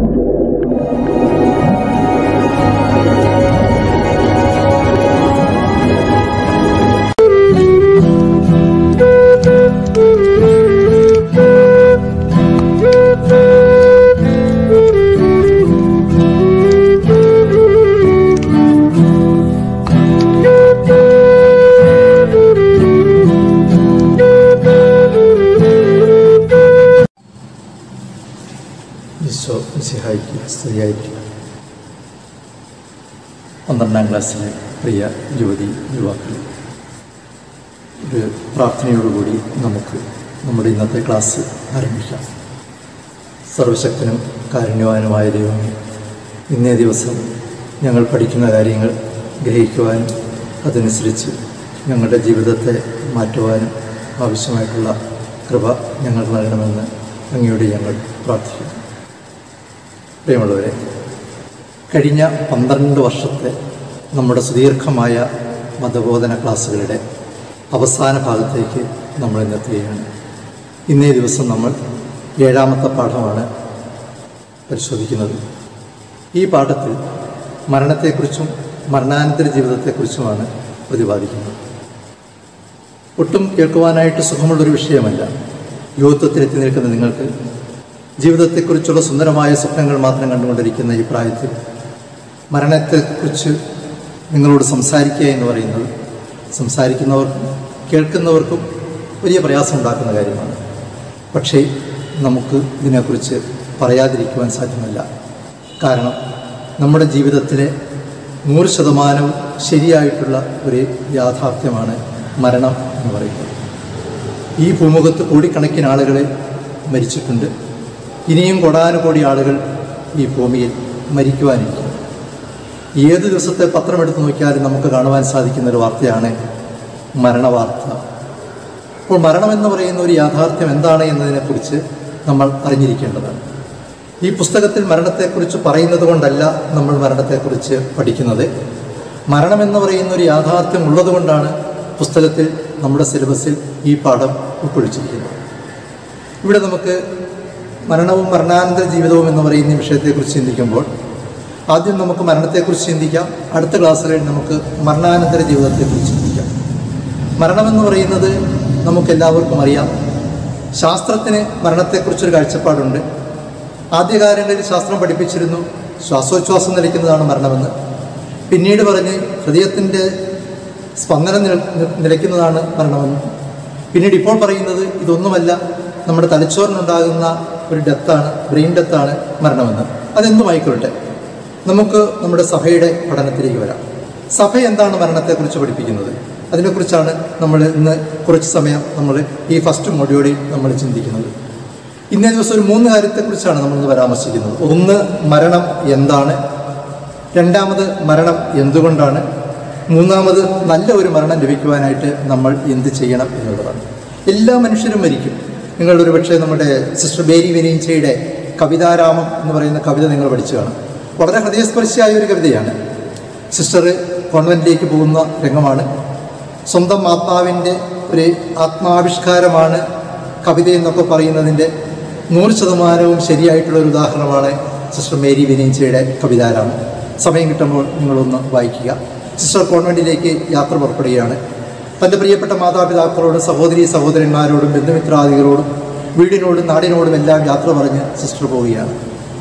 ഈശോ മിശിഹായിക്ക് സ്തുതിയായിരിക്കും പന്ത്രണ്ടാം ക്ലാസ്സിലെ പ്രിയ യുവതി യുവാക്കൾ ഒരു പ്രാർത്ഥനയോടുകൂടി നമുക്ക് നമ്മുടെ ഇന്നത്തെ ക്ലാസ് ആരംഭിക്കാം സർവശക്തനും കാരുണ്യവാനുമായ ദൈവമേ ഇന്നേ ദിവസം ഞങ്ങൾ പഠിക്കുന്ന കാര്യങ്ങൾ ഗ്രഹിക്കുവാനും അതനുസരിച്ച് ഞങ്ങളുടെ ജീവിതത്തെ മാറ്റുവാനും ആവശ്യമായിട്ടുള്ള കൃപ ഞങ്ങൾ നൽകണമെന്ന് അങ്ങയോട് ഞങ്ങൾ പ്രാർത്ഥിക്കുന്നു പ്രിയമുള്ളവരെ കഴിഞ്ഞ പന്ത്രണ്ട് വർഷത്തെ നമ്മുടെ സുദീർഘമായ മതബോധന ക്ലാസ്സുകളുടെ അവസാന ഭാഗത്തേക്ക് നമ്മൾ ഇന്നെത്തുകയാണ് ഇന്നേ ദിവസം നമ്മൾ ഏഴാമത്തെ പാഠമാണ് പരിശോധിക്കുന്നത് ഈ പാഠത്തിൽ മരണത്തെക്കുറിച്ചും മരണാനന്തര ജീവിതത്തെക്കുറിച്ചുമാണ് പ്രതിപാദിക്കുന്നത് ഒട്ടും കേൾക്കുവാനായിട്ട് സുഖമുള്ളൊരു വിഷയമല്ല യുവത്വത്തിലെത്തി നിൽക്കുന്ന നിങ്ങൾക്ക് ജീവിതത്തെക്കുറിച്ചുള്ള സുന്ദരമായ സ്വപ്നങ്ങൾ മാത്രം കണ്ടുകൊണ്ടിരിക്കുന്ന ഈ പ്രായത്തിൽ മരണത്തെക്കുറിച്ച് നിങ്ങളോട് സംസാരിക്കുക എന്ന് പറയുന്നത് സംസാരിക്കുന്നവർക്കും കേൾക്കുന്നവർക്കും വലിയ പ്രയാസം ഉണ്ടാക്കുന്ന കാര്യമാണ് പക്ഷേ നമുക്ക് ഇതിനെക്കുറിച്ച് പറയാതിരിക്കുവാൻ സാധ്യമല്ല കാരണം നമ്മുടെ ജീവിതത്തിലെ നൂറ് ശതമാനവും ശരിയായിട്ടുള്ള ഒരു യാഥാർത്ഥ്യമാണ് മരണം എന്ന് പറയുന്നത് ഈ ഭൂമുഖത്ത് കോടിക്കണക്കിന് ആളുകളെ മരിച്ചിട്ടുണ്ട് ഇനിയും കൊടാനുകോടി ആളുകൾ ഈ ഭൂമിയിൽ മരിക്കുവാനിരിക്കുന്നു ഏത് ദിവസത്തെ പത്രം എടുത്തു നോക്കിയാലും നമുക്ക് കാണുവാൻ സാധിക്കുന്ന ഒരു വാർത്തയാണ് മരണവാർത്ത അപ്പോൾ മരണമെന്ന് പറയുന്ന ഒരു യാഥാർത്ഥ്യം എന്താണ് എന്നതിനെക്കുറിച്ച് നമ്മൾ അറിഞ്ഞിരിക്കേണ്ടതാണ് ഈ പുസ്തകത്തിൽ മരണത്തെക്കുറിച്ച് പറയുന്നത് കൊണ്ടല്ല നമ്മൾ മരണത്തെക്കുറിച്ച് പഠിക്കുന്നത് മരണമെന്ന് പറയുന്ന ഒരു യാഥാർത്ഥ്യം ഉള്ളതുകൊണ്ടാണ് പുസ്തകത്തിൽ നമ്മുടെ സിലബസിൽ ഈ പാഠം ഉൾക്കൊള്ളിച്ചിരിക്കുന്നത് ഇവിടെ നമുക്ക് മരണവും മരണാനന്തര ജീവിതവും എന്ന് പറയുന്ന ഈ വിഷയത്തെക്കുറിച്ച് ചിന്തിക്കുമ്പോൾ ആദ്യം നമുക്ക് മരണത്തെക്കുറിച്ച് ചിന്തിക്കാം അടുത്ത ക്ലാസ്സുകളിൽ നമുക്ക് മരണാനന്തര ജീവിതത്തെക്കുറിച്ച് ചിന്തിക്കാം മരണമെന്ന് പറയുന്നത് നമുക്കെല്ലാവർക്കും അറിയാം ശാസ്ത്രത്തിന് മരണത്തെക്കുറിച്ചൊരു കാഴ്ചപ്പാടുണ്ട് ആദ്യകാലങ്ങളിൽ ശാസ്ത്രം പഠിപ്പിച്ചിരുന്നു ശ്വാസോച്ഛ്വാസം നിലയ്ക്കുന്നതാണ് മരണമെന്ന് പിന്നീട് പറഞ്ഞ് ഹൃദയത്തിൻ്റെ സ്പന്ദനം നില നിലയ്ക്കുന്നതാണ് മരണമെന്ന് പിന്നീട് ഇപ്പോൾ പറയുന്നത് ഇതൊന്നുമല്ല നമ്മുടെ തലച്ചോറിനുണ്ടാകുന്ന ഒരു ഡെത്താണ് ബ്രെയിൻ ഡെത്താണ് മരണമെന്ന് അതെന്തുമായിക്കൊള്ളട്ടെ നമുക്ക് നമ്മുടെ സഭയുടെ പഠനത്തിലേക്ക് വരാം സഭ എന്താണ് മരണത്തെക്കുറിച്ച് പഠിപ്പിക്കുന്നത് അതിനെക്കുറിച്ചാണ് നമ്മൾ ഇന്ന് കുറച്ച് സമയം നമ്മൾ ഈ ഫസ്റ്റ് മൊഡ്യൂളിൽ നമ്മൾ ചിന്തിക്കുന്നത് ഇന്നേ ദിവസം ഒരു മൂന്ന് കാര്യത്തെക്കുറിച്ചാണ് നമ്മൾ ഇന്ന് പരാമർശിക്കുന്നത് ഒന്ന് മരണം എന്താണ് രണ്ടാമത് മരണം എന്തുകൊണ്ടാണ് മൂന്നാമത് നല്ല ഒരു മരണം ലഭിക്കുവാനായിട്ട് നമ്മൾ എന്ത് ചെയ്യണം എന്നുള്ളതാണ് എല്ലാ മനുഷ്യരും മരിക്കും നിങ്ങൾ ഒരു പക്ഷേ നമ്മുടെ സിസ്റ്റർ ബേരി വെനീഞ്ചയുടെ കവിതാരാമം എന്ന് പറയുന്ന കവിത നിങ്ങൾ പഠിച്ചു കാണും വളരെ ഹൃദയസ്പർശിയായ ഒരു കവിതയാണ് സിസ്റ്റർ കോൺവെൻറ്റിലേക്ക് പോകുന്ന രംഗമാണ് സ്വന്തം ആത്മാവിൻ്റെ ഒരു ആത്മാവിഷ്കാരമാണ് കവിത എന്നൊക്കെ പറയുന്നതിൻ്റെ നൂറ് ശതമാനവും ശരിയായിട്ടുള്ള ഒരു ഉദാഹരണമാണ് സിസ്റ്റർ മേരി വിനീഞ്ചയുടെ കവിതാരാമം സമയം കിട്ടുമ്പോൾ നിങ്ങളൊന്ന് വായിക്കുക സിസ്റ്റർ കോൺവെൻറ്റിലേക്ക് യാത്ര പുറപ്പെടുകയാണ് തൻ്റെ പ്രിയപ്പെട്ട മാതാപിതാക്കളോടും സഹോദരി സഹോദരന്മാരോടും ബന്ധുമിത്രാദികളോടും വീടിനോടും നാടിനോടും എല്ലാം യാത്ര പറഞ്ഞ് സിസ്റ്റർ പോവുകയാണ്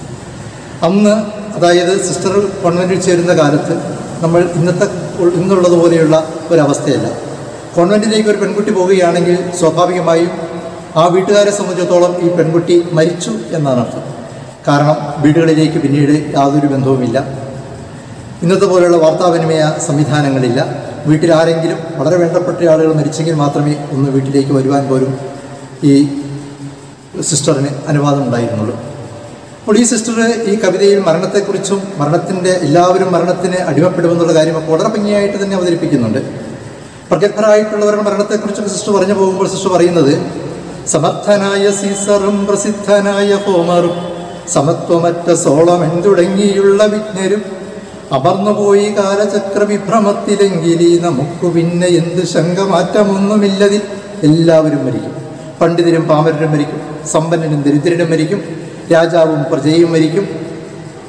അന്ന് അതായത് സിസ്റ്റർ കോൺവെൻറ്റിൽ ചേരുന്ന കാലത്ത് നമ്മൾ ഇന്നത്തെ ഇന്നുള്ളതുപോലെയുള്ള ഒരവസ്ഥയല്ല കോൺവെൻറ്റിലേക്ക് ഒരു പെൺകുട്ടി പോവുകയാണെങ്കിൽ സ്വാഭാവികമായും ആ വീട്ടുകാരെ സംബന്ധിച്ചിടത്തോളം ഈ പെൺകുട്ടി മരിച്ചു എന്നാണ് അർത്ഥം കാരണം വീടുകളിലേക്ക് പിന്നീട് യാതൊരു ബന്ധവുമില്ല ഇന്നത്തെ പോലെയുള്ള വാർത്താവിനിമയ സംവിധാനങ്ങളില്ല വീട്ടിൽ ആരെങ്കിലും വളരെ വേണ്ടപ്പെട്ട ആളുകൾ മരിച്ചെങ്കിൽ മാത്രമേ ഒന്ന് വീട്ടിലേക്ക് വരുവാൻ പോലും ഈ സിസ്റ്ററിന് അനുവാദം ഉണ്ടായിരുന്നുള്ളൂ അപ്പോൾ ഈ സിസ്റ്റർ ഈ കവിതയിൽ മരണത്തെക്കുറിച്ചും മരണത്തിൻ്റെ എല്ലാവരും മരണത്തിന് അടിമപ്പെടുമെന്നുള്ള കാര്യമൊക്കെ വളരെ ഭംഗിയായിട്ട് തന്നെ അവതരിപ്പിക്കുന്നുണ്ട് പ്രഗത്ഭരായിട്ടുള്ളവരുടെ മരണത്തെക്കുറിച്ചൊക്കെ സിസ്റ്റർ പറഞ്ഞു പോകുമ്പോൾ സിസ്റ്റർ പറയുന്നത് സമർത്ഥനായ സീസറും പ്രസിദ്ധനായ ഹോമറും സമത്വമറ്റ സോളമൻ തുടങ്ങിയുള്ള വിജ്ഞരും അമർന്നുപോയി കാലചക്ര വിഭ്രമത്തിലെങ്കിലീ നമുക്ക് പിന്നെ എന്ത് ശങ്ക മാറ്റമൊന്നുമില്ലതിൽ എല്ലാവരും മരിക്കും പണ്ഡിതരും പാമരരും മരിക്കും സമ്പന്നനും ദരിദ്രനും മരിക്കും രാജാവും പ്രജയും മരിക്കും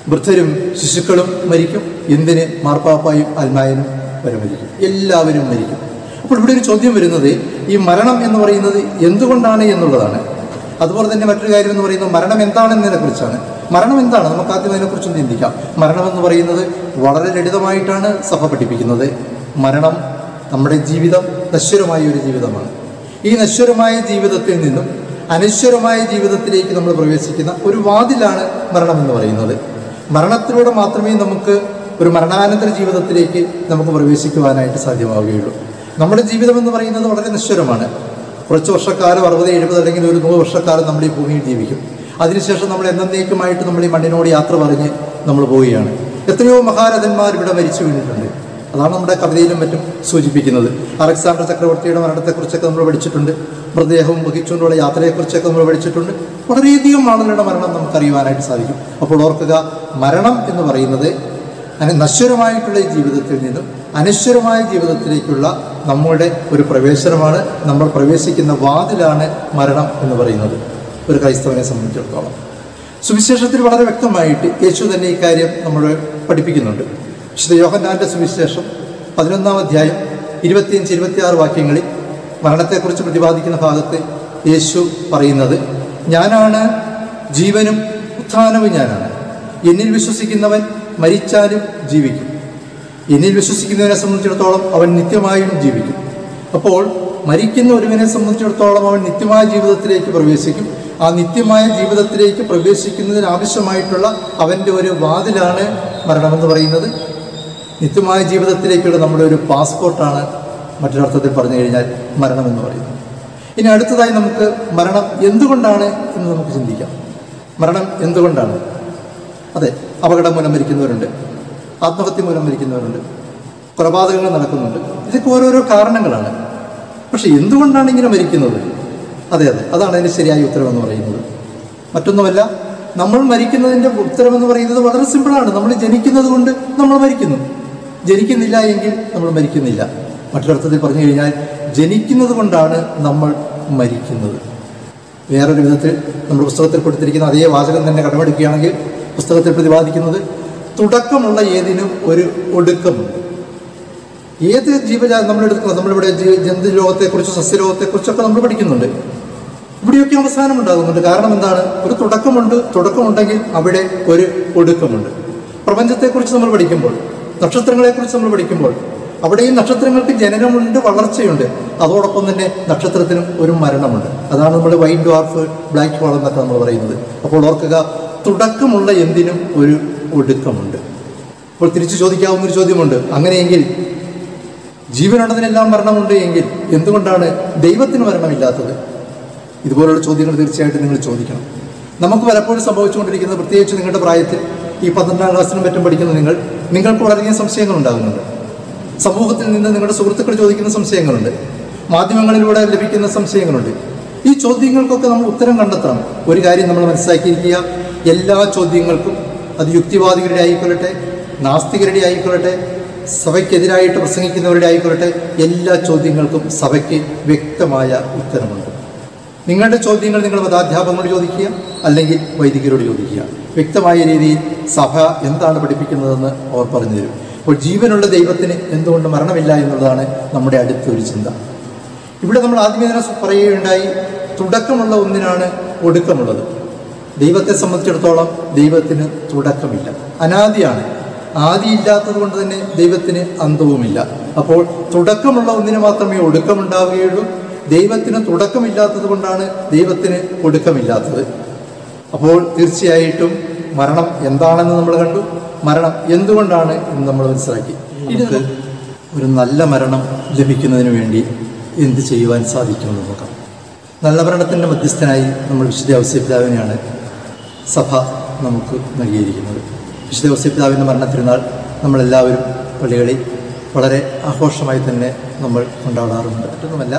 വൃദ്ധരും ശിശുക്കളും മരിക്കും എന്തിന് മാർപ്പാപ്പായും അൽമായനും വരെ മരിക്കും എല്ലാവരും മരിക്കും അപ്പോൾ ഇവിടെ ഒരു ചോദ്യം വരുന്നത് ഈ മരണം എന്ന് പറയുന്നത് എന്തുകൊണ്ടാണ് എന്നുള്ളതാണ് അതുപോലെ തന്നെ മറ്റൊരു കാര്യം എന്ന് പറയുന്നത് മരണം എന്താണെന്നതിനെ കുറിച്ചാണ് മരണം എന്താണ് നമുക്ക് ആദ്യം അതിനെക്കുറിച്ചൊന്ന് ചിന്തിക്കാം മരണം എന്ന് പറയുന്നത് വളരെ ലളിതമായിട്ടാണ് സഭ പഠിപ്പിക്കുന്നത് മരണം നമ്മുടെ ജീവിതം നശ്വരമായ ഒരു ജീവിതമാണ് ഈ നശ്വരമായ ജീവിതത്തിൽ നിന്നും അനശ്വരമായ ജീവിതത്തിലേക്ക് നമ്മൾ പ്രവേശിക്കുന്ന ഒരു വാതിലാണ് മരണം എന്ന് പറയുന്നത് മരണത്തിലൂടെ മാത്രമേ നമുക്ക് ഒരു മരണാനന്തര ജീവിതത്തിലേക്ക് നമുക്ക് പ്രവേശിക്കുവാനായിട്ട് സാധ്യമാവുകയുള്ളൂ നമ്മുടെ ജീവിതം എന്ന് പറയുന്നത് വളരെ നശ്വരമാണ് കുറച്ച് വർഷക്കാലം അറുപത് എഴുപത് അല്ലെങ്കിൽ ഒരു നൂറ് വർഷക്കാലം നമ്മൾ ഈ ഭൂമിയിൽ ജീവിക്കും അതിനുശേഷം നമ്മൾ എന്നേക്കുമായിട്ട് നമ്മൾ ഈ മണ്ണിനോട് യാത്ര പറഞ്ഞ് നമ്മൾ പോവുകയാണ് എത്രയോ മഹാരഥന്മാർ ഇവിടെ മരിച്ചു വീണിട്ടുണ്ട് അതാണ് നമ്മുടെ കവിതയിലും മറ്റും സൂചിപ്പിക്കുന്നത് അലക്സാണ്ടർ ചക്രവർത്തിയുടെ മരണത്തെക്കുറിച്ചൊക്കെ നമ്മൾ പഠിച്ചിട്ടുണ്ട് മൃതദേഹവും വഹിച്ചുകൊണ്ടുള്ള യാത്രയെക്കുറിച്ചൊക്കെ നമ്മൾ പഠിച്ചിട്ടുണ്ട് വളരെയധികം ആളുകളുടെ മരണം നമുക്കറിയുവാനായിട്ട് സാധിക്കും അപ്പോൾ ഓർക്കുക മരണം എന്ന് പറയുന്നത് അന നശ്വരമായിട്ടുള്ള ഈ ജീവിതത്തിൽ നിന്നും അനശ്വരമായ ജീവിതത്തിലേക്കുള്ള നമ്മുടെ ഒരു പ്രവേശനമാണ് നമ്മൾ പ്രവേശിക്കുന്ന വാതിലാണ് മരണം എന്ന് പറയുന്നത് ഒരു ക്രൈസ്തവനെ സംബന്ധിച്ചിടത്തോളം സുവിശേഷത്തിൽ വളരെ വ്യക്തമായിട്ട് യേശു തന്നെ ഇക്കാര്യം നമ്മൾ പഠിപ്പിക്കുന്നുണ്ട് വിശുദ്ധ യോഹന്നാന്റെ സുവിശേഷം പതിനൊന്നാം അധ്യായം ഇരുപത്തിയഞ്ച് ഇരുപത്തിയാറ് വാക്യങ്ങളിൽ മരണത്തെക്കുറിച്ച് പ്രതിപാദിക്കുന്ന ഭാഗത്ത് യേശു പറയുന്നത് ഞാനാണ് ജീവനും ഉത്ഥാനവും ഞാനാണ് എന്നിൽ വിശ്വസിക്കുന്നവൻ മരിച്ചാലും ജീവിക്കും എന്നിൽ വിശ്വസിക്കുന്നവനെ സംബന്ധിച്ചിടത്തോളം അവൻ നിത്യമായും ജീവിക്കും അപ്പോൾ മരിക്കുന്ന ഒരുവനെ സംബന്ധിച്ചിടത്തോളം അവൻ നിത്യമായ ജീവിതത്തിലേക്ക് പ്രവേശിക്കും ആ നിത്യമായ ജീവിതത്തിലേക്ക് പ്രവേശിക്കുന്നതിന് ആവശ്യമായിട്ടുള്ള അവൻ്റെ ഒരു വാതിലാണ് മരണമെന്ന് പറയുന്നത് നിത്യമായ ജീവിതത്തിലേക്കുള്ള നമ്മുടെ ഒരു പാസ്പോർട്ടാണ് മറ്റൊരർത്ഥത്തിൽ പറഞ്ഞു കഴിഞ്ഞാൽ മരണമെന്ന് പറയുന്നത് ഇനി അടുത്തതായി നമുക്ക് മരണം എന്തുകൊണ്ടാണ് എന്ന് നമുക്ക് ചിന്തിക്കാം മരണം എന്തുകൊണ്ടാണ് അതെ അപകടം മൂലം മരിക്കുന്നവരുണ്ട് ആത്മഹത്യ മൂലം മരിക്കുന്നവരുണ്ട് കൊലപാതകങ്ങൾ നടക്കുന്നുണ്ട് ഇതൊക്കെ ഓരോരോ കാരണങ്ങളാണ് പക്ഷെ എന്തുകൊണ്ടാണ് ഇങ്ങനെ മരിക്കുന്നത് അതെ അതെ അതാണ് അതിൻ്റെ ശരിയായ ഉത്തരവെന്ന് പറയുന്നത് മറ്റൊന്നുമല്ല നമ്മൾ മരിക്കുന്നതിൻ്റെ ഉത്തരമെന്ന് പറയുന്നത് വളരെ സിമ്പിളാണ് നമ്മൾ ജനിക്കുന്നത് കൊണ്ട് നമ്മൾ മരിക്കുന്നു ജനിക്കുന്നില്ല എങ്കിൽ നമ്മൾ മരിക്കുന്നില്ല മറ്റൊരർത്ഥത്തിൽ പറഞ്ഞു കഴിഞ്ഞാൽ ജനിക്കുന്നത് കൊണ്ടാണ് നമ്മൾ മരിക്കുന്നത് വേറൊരു വിധത്തിൽ നമ്മൾ പുസ്തകത്തിൽ കൊടുത്തിരിക്കുന്ന അതേ വാചകം തന്നെ കടമെടുക്കുകയാണെങ്കിൽ പുസ്തകത്തിൽ പ്രതിപാദിക്കുന്നത് തുടക്കമുള്ള ഏതിനും ഒരു ഒടുക്കമുണ്ട് ഏത് ജീവജാ നമ്മളെടുക്കുന്നത് നമ്മളിവിടെ ജീ- ജന്തുലോകത്തെക്കുറിച്ചും സസ്യലോകത്തെക്കുറിച്ചൊക്കെ നമ്മൾ പഠിക്കുന്നുണ്ട് ഇവിടെയൊക്കെ അവസാനം ഉണ്ടാകുന്നുണ്ട് കാരണം എന്താണ് ഒരു തുടക്കമുണ്ട് തുടക്കമുണ്ടെങ്കിൽ അവിടെ ഒരു ഒടുക്കമുണ്ട് പ്രപഞ്ചത്തെക്കുറിച്ച് നമ്മൾ പഠിക്കുമ്പോൾ നക്ഷത്രങ്ങളെക്കുറിച്ച് നമ്മൾ പഠിക്കുമ്പോൾ അവിടെയും നക്ഷത്രങ്ങൾക്ക് ജനനമുണ്ട് വളർച്ചയുണ്ട് അതോടൊപ്പം തന്നെ നക്ഷത്രത്തിനും ഒരു മരണമുണ്ട് അതാണ് നമ്മൾ വൈറ്റ് ഡ്വാർഫ് ബ്ലാക്ക് ഹോൾ എന്നൊക്കെ നമ്മൾ പറയുന്നത് അപ്പോൾ ഓർക്കുക തുടക്കമുള്ള എന്തിനും ഒരു ഒടുക്കമുണ്ട് അപ്പോൾ തിരിച്ചു ചോദിക്കാവുന്ന ഒരു ചോദ്യമുണ്ട് അങ്ങനെയെങ്കിൽ ജീവനുള്ളതിനെല്ലാം മരണമുണ്ട് എങ്കിൽ എന്തുകൊണ്ടാണ് ദൈവത്തിന് മരണമില്ലാത്തത് ഇതുപോലുള്ള ചോദ്യങ്ങൾ തീർച്ചയായിട്ടും നിങ്ങൾ ചോദിക്കണം നമുക്ക് പലപ്പോഴും സംഭവിച്ചുകൊണ്ടിരിക്കുന്നത് പ്രത്യേകിച്ച് നിങ്ങളുടെ പ്രായത്തിൽ ഈ പന്ത്രണ്ടാം ക്ലാസ്സിലും മറ്റും പഠിക്കുന്ന നിങ്ങൾ നിങ്ങൾക്ക് വളരെയധികം സംശയങ്ങൾ ഉണ്ടാകുന്നുണ്ട് സമൂഹത്തിൽ നിന്ന് നിങ്ങളുടെ സുഹൃത്തുക്കൾ ചോദിക്കുന്ന സംശയങ്ങളുണ്ട് മാധ്യമങ്ങളിലൂടെ ലഭിക്കുന്ന സംശയങ്ങളുണ്ട് ഈ ചോദ്യങ്ങൾക്കൊക്കെ നമ്മൾ ഉത്തരം കണ്ടെത്തണം ഒരു കാര്യം നമ്മൾ മനസ്സിലാക്കിയിരിക്കുക എല്ലാ ചോദ്യങ്ങൾക്കും അത് യുക്തിവാദികളുടെ ആയിക്കൊള്ളട്ടെ നാസ്തികരുടെ ആയിക്കൊള്ളട്ടെ സഭയ്ക്കെതിരായിട്ട് പ്രസംഗിക്കുന്നവരുടെ ആയിക്കൊള്ളട്ടെ എല്ലാ ചോദ്യങ്ങൾക്കും സഭയ്ക്ക് വ്യക്തമായ ഉത്തരമുണ്ട് നിങ്ങളുടെ ചോദ്യങ്ങൾ നിങ്ങൾ മതാധ്യാപകരോട് ചോദിക്കുക അല്ലെങ്കിൽ വൈദികരോട് ചോദിക്കുക വ്യക്തമായ രീതിയിൽ സഭ എന്താണ് പഠിപ്പിക്കുന്നതെന്ന് അവർ പറഞ്ഞു തരും അപ്പോൾ ജീവനുള്ള ദൈവത്തിന് എന്തുകൊണ്ട് മരണമില്ല എന്നുള്ളതാണ് നമ്മുടെ അടുത്ത ഒരു ചിന്ത ഇവിടെ നമ്മൾ ആദ്യമേ തന്നെ പറയുകയുണ്ടായി തുടക്കമുള്ള ഒന്നിനാണ് ഒടുക്കമുള്ളത് ദൈവത്തെ സംബന്ധിച്ചിടത്തോളം ദൈവത്തിന് തുടക്കമില്ല അനാദിയാണ് ആദിയില്ലാത്തത് കൊണ്ട് തന്നെ ദൈവത്തിന് അന്തവുമില്ല അപ്പോൾ തുടക്കമുള്ള ഒന്നിന് മാത്രമേ ഒടുക്കമുണ്ടാവുകയുള്ളൂ ദൈവത്തിന് തുടക്കമില്ലാത്തത് കൊണ്ടാണ് ദൈവത്തിന് ഒടുക്കമില്ലാത്തത് അപ്പോൾ തീർച്ചയായിട്ടും മരണം എന്താണെന്ന് നമ്മൾ കണ്ടു മരണം എന്തുകൊണ്ടാണ് എന്ന് നമ്മൾ മനസ്സിലാക്കി നമുക്ക് ഒരു നല്ല മരണം ലഭിക്കുന്നതിന് വേണ്ടി എന്ത് ചെയ്യുവാൻ സാധിക്കുമെന്ന് നോക്കാം നല്ല മരണത്തിൻ്റെ മധ്യസ്ഥനായി നമ്മൾ വിശുദ്ധ ഔസ്യപിതാവിനെയാണ് സഭ നമുക്ക് നൽകിയിരിക്കുന്നത് വിശുദ്ധ ഔസ്യപിതാവിൻ്റെ മരണത്തിരുന്നാൾ നമ്മളെല്ലാവരും പള്ളികളിൽ വളരെ ആഘോഷമായി തന്നെ നമ്മൾ കൊണ്ടാടാറുണ്ട് മറ്റൊന്നുമല്ല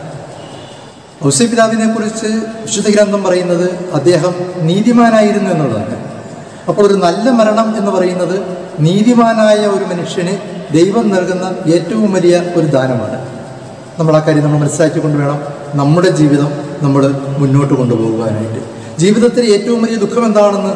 ഔസപിതാവിനെ കുറിച്ച് വിശുദ്ധ ഗ്രന്ഥം പറയുന്നത് അദ്ദേഹം നീതിമാനായിരുന്നു എന്നുള്ളതാണ് അപ്പോൾ ഒരു നല്ല മരണം എന്ന് പറയുന്നത് നീതിമാനായ ഒരു മനുഷ്യന് ദൈവം നൽകുന്ന ഏറ്റവും വലിയ ഒരു ദാനമാണ് നമ്മൾ ആ കാര്യം നമ്മൾ മനസ്സിലാക്കിക്കൊണ്ട് വേണം നമ്മുടെ ജീവിതം നമ്മൾ മുന്നോട്ട് കൊണ്ടുപോകുവാനായിട്ട് ജീവിതത്തിൽ ഏറ്റവും വലിയ ദുഃഖം എന്താണെന്ന്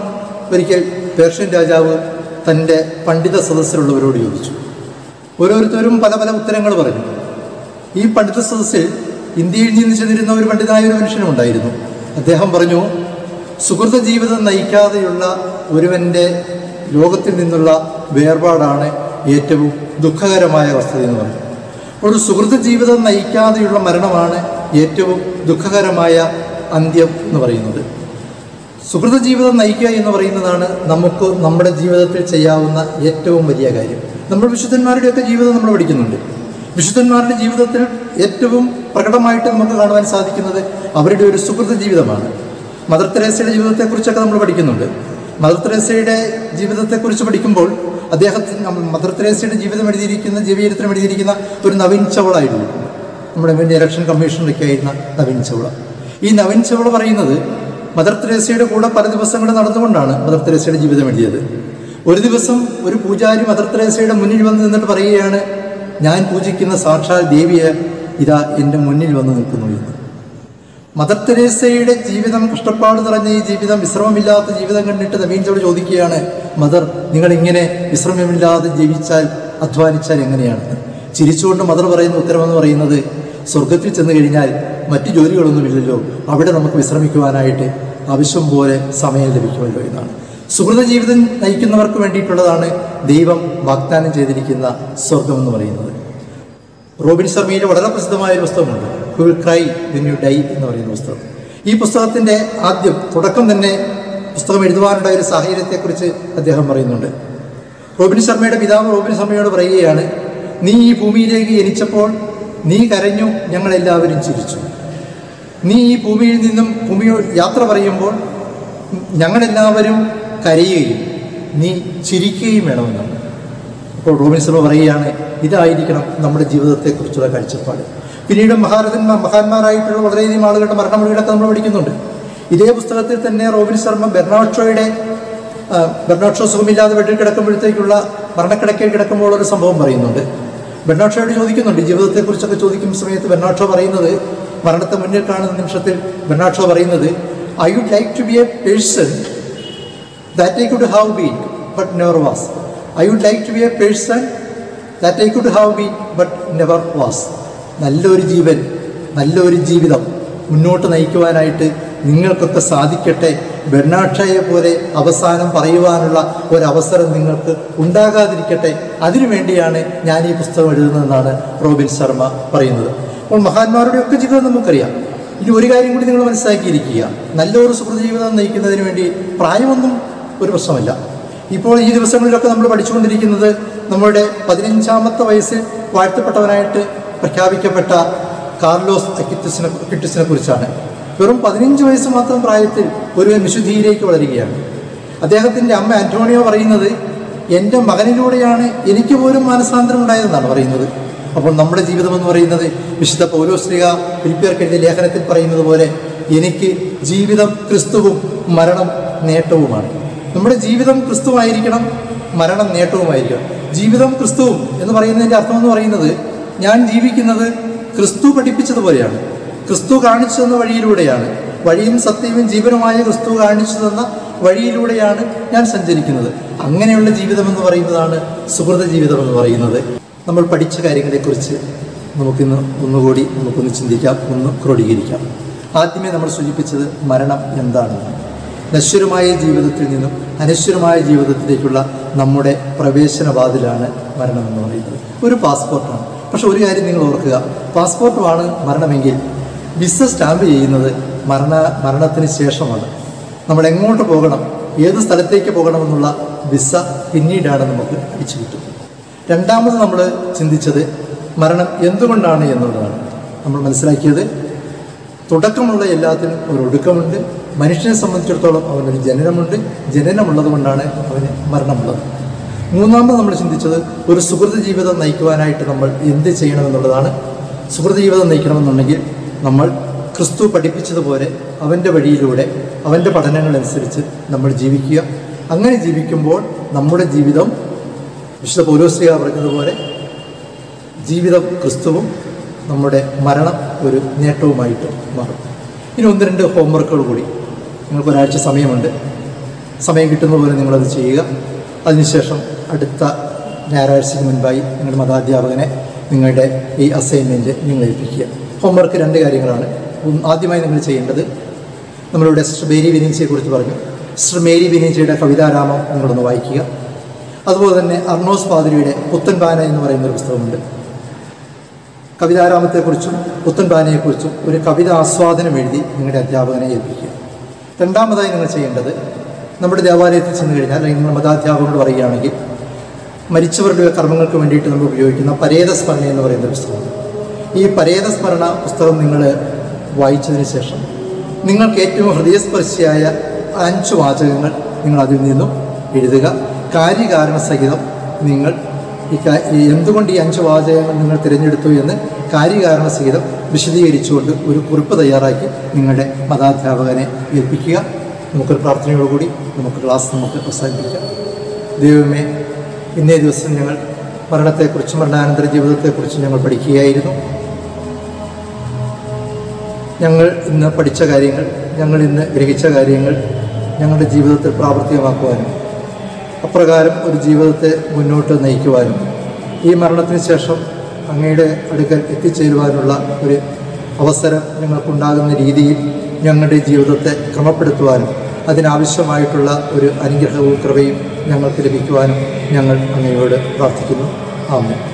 ഒരിക്കൽ പേർഷ്യൻ രാജാവ് തൻ്റെ പണ്ഡിത സദസ്സിലുള്ളവരോട് ചോദിച്ചു ഓരോരുത്തരും പല പല ഉത്തരങ്ങൾ പറഞ്ഞു ഈ പണ്ഡിത സദസ്സിൽ ഇന്ത്യയിൽ നിന്ന് ചെന്നിരുന്ന ഒരു പണ്ഡിതനായ ഒരു മനുഷ്യനും ഉണ്ടായിരുന്നു അദ്ദേഹം പറഞ്ഞു സുഹൃത ജീവിതം നയിക്കാതെയുള്ള ഒരുവൻ്റെ ലോകത്തിൽ നിന്നുള്ള വേർപാടാണ് ഏറ്റവും ദുഃഖകരമായ വസ്തുത എന്ന് പറഞ്ഞു ഒരു സുഹൃത്ത് ജീവിതം നയിക്കാതെയുള്ള മരണമാണ് ഏറ്റവും ദുഃഖകരമായ അന്ത്യം എന്ന് പറയുന്നത് സുഹൃത ജീവിതം നയിക്കുക എന്ന് പറയുന്നതാണ് നമുക്ക് നമ്മുടെ ജീവിതത്തിൽ ചെയ്യാവുന്ന ഏറ്റവും വലിയ കാര്യം നമ്മൾ വിശുദ്ധന്മാരുടെയൊക്കെ ജീവിതം നമ്മൾ പഠിക്കുന്നുണ്ട് വിശുദ്ധന്മാരുടെ ജീവിതത്തിൽ ഏറ്റവും പ്രകടമായിട്ട് നമുക്ക് കാണുവാൻ സാധിക്കുന്നത് അവരുടെ ഒരു സുഹൃത ജീവിതമാണ് മദർ തെരേസയുടെ ജീവിതത്തെക്കുറിച്ചൊക്കെ നമ്മൾ പഠിക്കുന്നുണ്ട് മദർ തെരേസയുടെ ജീവിതത്തെക്കുറിച്ച് പഠിക്കുമ്പോൾ അദ്ദേഹത്തിന് നമ്മൾ മദർ തെരേസയുടെ ജീവിതം എഴുതിയിരിക്കുന്ന ജീവചരിത്രം എഴുതിയിരിക്കുന്ന ഒരു നവീൻ ചവളായിരുന്നു നമ്മുടെ മുൻ ഇലക്ഷൻ കമ്മീഷനിലൊക്കെ ആയിരുന്ന നവീൻ ചവള ഈ നവീൻ ചവള പറയുന്നത് മദർ തെരേസയുടെ കൂടെ പല ദിവസങ്ങൾ നടന്നുകൊണ്ടാണ് മദർ തെരേസയുടെ ജീവിതം എഴുതിയത് ഒരു ദിവസം ഒരു പൂജാരി മദർ തെരേസയുടെ മുന്നിൽ വന്ന് നിന്നിട്ട് പറയുകയാണ് ഞാൻ പൂജിക്കുന്ന സാക്ഷാൽ ദേവിയെ ഇതാ എൻ്റെ മുന്നിൽ വന്ന് നിൽക്കുന്നു എന്ന് മദർ തെരേസയുടെ ജീവിതം കഷ്ടപ്പാട് നിറഞ്ഞ ഈ ജീവിതം വിശ്രമമില്ലാത്ത ജീവിതം കണ്ടിട്ട് നവീൻചോട് ചോദിക്കുകയാണ് മദർ നിങ്ങൾ ഇങ്ങനെ വിശ്രമമില്ലാതെ ജീവിച്ചാൽ അധ്വാനിച്ചാൽ എങ്ങനെയാണെന്ന് ചിരിച്ചുകൊണ്ട് മദർ പറയുന്ന ഉത്തരമെന്ന് പറയുന്നത് സ്വർഗത്തിൽ ചെന്ന് കഴിഞ്ഞാൽ മറ്റു ജോലികളൊന്നുമില്ലല്ലോ അവിടെ നമുക്ക് വിശ്രമിക്കുവാനായിട്ട് ആവശ്യം പോലെ സമയം ലഭിക്കുമല്ലോ എന്നാണ് സുഹൃത ജീവിതം നയിക്കുന്നവർക്ക് വേണ്ടിയിട്ടുള്ളതാണ് ദൈവം വാഗ്ദാനം ചെയ്തിരിക്കുന്ന സ്വർഗം എന്ന് പറയുന്നത് റോബിൻ ശർമ്മയുടെ വളരെ പ്രസിദ്ധമായ ഒരു പുസ്തകമുണ്ട് who will cry when you die എന്ന് പറയുന്ന പുസ്തകം ഈ പുസ്തകത്തിൻ്റെ ആദ്യം തുടക്കം തന്നെ പുസ്തകം എഴുതുവാനുണ്ടായ ഒരു സാഹചര്യത്തെക്കുറിച്ച് അദ്ദേഹം പറയുന്നുണ്ട് റോബിൻ ശർമ്മയുടെ പിതാവ് റോബിൻ ശർമ്മയോട് പറയുകയാണ് നീ ഈ ഭൂമിയിലേക്ക് ജനിച്ചപ്പോൾ നീ കരഞ്ഞു ഞങ്ങളെല്ലാവരും ചിരിച്ചു നീ ഈ ഭൂമിയിൽ നിന്നും ഭൂമിയോട് യാത്ര പറയുമ്പോൾ ഞങ്ങളെല്ലാവരും കരയുകയും നീ ചിരിക്കുകയും വേണമെന്നാണ് അപ്പോൾ റോബിൻസർമ പറയുകയാണ് ഇതായിരിക്കണം നമ്മുടെ ജീവിതത്തെക്കുറിച്ചുള്ള കാഴ്ചപ്പാട് പിന്നീട് മഹാരഥന്മാർ മഹാന്മാരായിട്ടുള്ള വളരെയധികം ആളുകളുടെ മരണമൊഴികളൊക്കെ നമ്മൾ പഠിക്കുന്നുണ്ട് ഇതേ പുസ്തകത്തിൽ തന്നെ റോബിൻ ശർമ്മ ബെർണാഷോയുടെ ആ, ബെർണാഷോ സുഖമില്ലാതെ വീട്ടിൽ കിടക്കുമ്പോഴത്തേക്കുള്ള മരണക്കിടക്കയിൽ കിടക്കുമ്പോൾ ഒരു സംഭവം പറയുന്നുണ്ട് ബെർണാഷോയോട് ചോദിക്കുന്നുണ്ട് ജീവിതത്തെക്കുറിച്ചൊക്കെ ചോദിക്കുന്ന സമയത്ത് ബെർണാഷോ പറയുന്നത് മരണത്തെ മുന്നിൽ കാണുന്ന നിമിഷത്തിൽ ബെർണാഷോ പറയുന്നത് I would like to be a person that I could have been, but never was. I would like to be a person that I could have been, but never was. നല്ലൊരു ജീവൻ നല്ലൊരു ജീവിതം മുന്നോട്ട് നയിക്കുവാനായിട്ട് നിങ്ങൾക്കൊക്കെ സാധിക്കട്ടെ ബെർണാക്ഷയെ പോലെ അവസാനം പറയുവാനുള്ള ഒരവസരം നിങ്ങൾക്ക് ഉണ്ടാകാതിരിക്കട്ടെ അതിനുവേണ്ടിയാണ് ഞാൻ ഈ പുസ്തകം എഴുതുന്നതെന്നാണ് റോബിൻ ശർമ്മ പറയുന്നത് അപ്പോൾ മഹാന്മാരുടെ ഒക്കെ ജീവിതം നമുക്കറിയാം ഇനി ഒരു കാര്യം കൂടി നിങ്ങൾ മനസ്സിലാക്കിയിരിക്കുക നല്ലൊരു സുഹൃത ജീവിതം നയിക്കുന്നതിന് വേണ്ടി പ്രായമൊന്നും ഒരു പ്രശ്നമല്ല ഇപ്പോൾ ഈ ദിവസങ്ങളിലൊക്കെ നമ്മൾ പഠിച്ചുകൊണ്ടിരിക്കുന്നത് നമ്മുടെ പതിനഞ്ചാമത്തെ വയസ്സിൽ വാഴ്ത്തപ്പെട്ടവനായിട്ട് പ്രഖ്യാപിക്കപ്പെട്ട കാർലോസ് അക്യുറ്റസിനെ അക്യുറ്റസിനെ കുറിച്ചാണ് വെറും പതിനഞ്ച് വയസ്സ് മാത്രം പ്രായത്തിൽ ഒരു വിശുദ്ധിയിലേക്ക് വളരുകയാണ് അദ്ദേഹത്തിൻ്റെ അമ്മ ആന്റോണിയോ പറയുന്നത് എൻ്റെ മകനിലൂടെയാണ് എനിക്ക് പോലും മാനസാന്തരം ഉണ്ടായതെന്നാണ് പറയുന്നത് അപ്പോൾ നമ്മുടെ ജീവിതം എന്ന് പറയുന്നത് വിശുദ്ധ പൗലോശ്രീക ഫിലിപ്പിയർക്ക് എഴുതിയ ലേഖനത്തിൽ പറയുന്നത് പോലെ എനിക്ക് ജീവിതം ക്രിസ്തുവും മരണം നേട്ടവുമാണ് നമ്മുടെ ജീവിതം ക്രിസ്തുവായിരിക്കണം മരണം നേട്ടവുമായിരിക്കണം ജീവിതം ക്രിസ്തുവും എന്ന് പറയുന്നതിൻ്റെ അർത്ഥം എന്ന് പറയുന്നത് ഞാൻ ജീവിക്കുന്നത് ക്രിസ്തു പഠിപ്പിച്ചതുപോലെയാണ് ക്രിസ്തു കാണിച്ചു തന്ന വഴിയിലൂടെയാണ് വഴിയും സത്യവും ജീവനുമായ ക്രിസ്തു കാണിച്ചു തന്ന വഴിയിലൂടെയാണ് ഞാൻ സഞ്ചരിക്കുന്നത് അങ്ങനെയുള്ള ജീവിതം എന്ന് പറയുന്നതാണ് സുഹൃത ജീവിതം എന്ന് പറയുന്നത് നമ്മൾ പഠിച്ച കാര്യങ്ങളെക്കുറിച്ച് നമുക്കിന്ന് ഒന്നുകൂടി നമുക്കൊന്ന് ചിന്തിക്കാം ഒന്ന് ക്രോഡീകരിക്കാം ആദ്യമേ നമ്മൾ സൂചിപ്പിച്ചത് മരണം എന്താണെന്ന് നശ്വരമായ ജീവിതത്തിൽ നിന്നും അനശ്വരമായ ജീവിതത്തിലേക്കുള്ള നമ്മുടെ പ്രവേശനവാതിലാണ് മരണം എന്ന് പറയുന്നത് ഒരു പാസ്പോർട്ടാണ് പക്ഷെ ഒരു കാര്യം നിങ്ങൾ ഓർക്കുക പാസ്പോർട്ടുമാണ് മരണമെങ്കിൽ വിസ സ്റ്റാമ്പ് ചെയ്യുന്നത് മരണ മരണത്തിന് ശേഷമാണ് നമ്മൾ എങ്ങോട്ട് പോകണം ഏത് സ്ഥലത്തേക്ക് പോകണമെന്നുള്ള വിസ പിന്നീടാണ് നമുക്ക് അടിച്ചു കിട്ടുന്നത് രണ്ടാമത് നമ്മൾ ചിന്തിച്ചത് മരണം എന്തുകൊണ്ടാണ് എന്നുള്ളതാണ് നമ്മൾ മനസ്സിലാക്കിയത് തുടക്കമുള്ള എല്ലാത്തിനും ഒരു ഒടുക്കമുണ്ട് മനുഷ്യനെ സംബന്ധിച്ചിടത്തോളം അവനൊരു ജനനമുണ്ട് ജനനമുള്ളത് കൊണ്ടാണ് അവന് മരണമുള്ളത് മൂന്നാമത് നമ്മൾ ചിന്തിച്ചത് ഒരു സുഹൃത ജീവിതം നയിക്കുവാനായിട്ട് നമ്മൾ എന്ത് ചെയ്യണമെന്നുള്ളതാണ് സുഹൃത ജീവിതം നയിക്കണമെന്നുണ്ടെങ്കിൽ നമ്മൾ ക്രിസ്തു പഠിപ്പിച്ചതുപോലെ അവൻ്റെ വഴിയിലൂടെ അവൻ്റെ പഠനങ്ങളനുസരിച്ച് നമ്മൾ ജീവിക്കുക അങ്ങനെ ജീവിക്കുമ്പോൾ നമ്മുടെ ജീവിതം വിശുദ്ധ പൗലോസ്ലിക പറഞ്ഞതുപോലെ ജീവിതം ക്രിസ്തുവും നമ്മുടെ മരണം ഒരു നേട്ടവുമായിട്ട് മാറും ഇനി ഒന്ന് രണ്ട് ഹോംവർക്കുകൾ കൂടി നിങ്ങൾക്ക് ഒരാഴ്ച സമയമുണ്ട് സമയം കിട്ടുന്ന പോലെ നിങ്ങളത് ചെയ്യുക അതിനുശേഷം അടുത്ത ഞായറാഴ്ചയ്ക്ക് മുൻപായി നിങ്ങളുടെ മതാധ്യാപകനെ നിങ്ങളുടെ ഈ അസൈൻമെൻറ്റ് നിങ്ങൾ ഏൽപ്പിക്കുക ഹോംവർക്ക് രണ്ട് കാര്യങ്ങളാണ് ഒന്ന് ആദ്യമായി നിങ്ങൾ ചെയ്യേണ്ടത് നമ്മളിവിടെ സിസ്റ്റർ മേരി വിനീച്ചയെക്കുറിച്ച് പറഞ്ഞു സിസ്റ്റർ മേരി വിനീച്ചയുടെ കവിതാരാമം നിങ്ങളൊന്ന് വായിക്കുക അതുപോലെ തന്നെ അർണോസ് പാതിരിയുടെ പുത്തൻ ബാന എന്ന് പറയുന്ന ഒരു പുസ്തകമുണ്ട് കവിതാരാമത്തെക്കുറിച്ചും പുത്തൻ ബാനയെക്കുറിച്ചും ഒരു കവിത ആസ്വാദനം എഴുതി നിങ്ങളുടെ അധ്യാപകനെ ഏൽപ്പിക്കുക രണ്ടാമതായി നിങ്ങൾ ചെയ്യേണ്ടത് നമ്മുടെ ദേവാലയത്തിൽ ചെന്ന് കഴിഞ്ഞാൽ അല്ലെങ്കിൽ നിങ്ങൾ മതാധ്യാപകരോട് പറയുകയാണെങ്കിൽ മരിച്ചവരുടെ കർമ്മങ്ങൾക്ക് വേണ്ടിയിട്ട് നമ്മൾ ഉപയോഗിക്കുന്ന പരേതസ്മരണ എന്ന് പറയുന്ന ഒരു പുസ്തകമാണ് ഈ പരേതസ്മരണ പുസ്തകം നിങ്ങൾ വായിച്ചതിന് ശേഷം നിങ്ങൾക്ക് ഏറ്റവും ഹൃദയസ്പർശിയായ അഞ്ച് വാചകങ്ങൾ നിങ്ങൾ അതിൽ നിന്നും എഴുതുക കാര്യകാരണ സഹിതം നിങ്ങൾ ഈ കാ- ഈ എന്തുകൊണ്ട് ഈ അഞ്ച് വാചകങ്ങൾ നിങ്ങൾ തിരഞ്ഞെടുത്തു എന്ന് കാര്യകാരണ സഹിതം വിശദീകരിച്ചുകൊണ്ട് ഒരു കുറിപ്പ് തയ്യാറാക്കി നിങ്ങളുടെ മതാധ്യാപകനെ ഏൽപ്പിക്കുക നമുക്കൊരു പ്രാർത്ഥനയോടുകൂടി നമുക്ക് ക്ലാസ് നമുക്ക് അവസാനിപ്പിക്കാം ദൈവമേ ഇന്നേ ദിവസം ഞങ്ങൾ മരണത്തെക്കുറിച്ചും മരണാനന്തര ജീവിതത്തെക്കുറിച്ചും ഞങ്ങൾ പഠിക്കുകയായിരുന്നു ഞങ്ങൾ ഇന്ന് പഠിച്ച കാര്യങ്ങൾ ഞങ്ങൾ ഇന്ന് ഗ്രഹിച്ച കാര്യങ്ങൾ ഞങ്ങളുടെ ജീവിതത്തിൽ പ്രാവർത്തികമാക്കുവാനും അപ്രകാരം ഒരു ജീവിതത്തെ മുന്നോട്ട് നയിക്കുവാനും ഈ മരണത്തിന് ശേഷം അങ്ങയുടെ അടുക്കൽ എത്തിച്ചേരുവാനുള്ള ഒരു അവസരം ഞങ്ങൾക്കുണ്ടാകുന്ന രീതിയിൽ ഞങ്ങളുടെ ജീവിതത്തെ ക്രമപ്പെടുത്തുവാനും അതിനാവശ്യമായിട്ടുള്ള ഒരു അനുഗ്രഹവും കൃപയും ഞങ്ങൾക്ക് ലഭിക്കുവാനും ഞങ്ങൾ അങ്ങയോട് പ്രാർത്ഥിക്കുന്നു ആമേൻ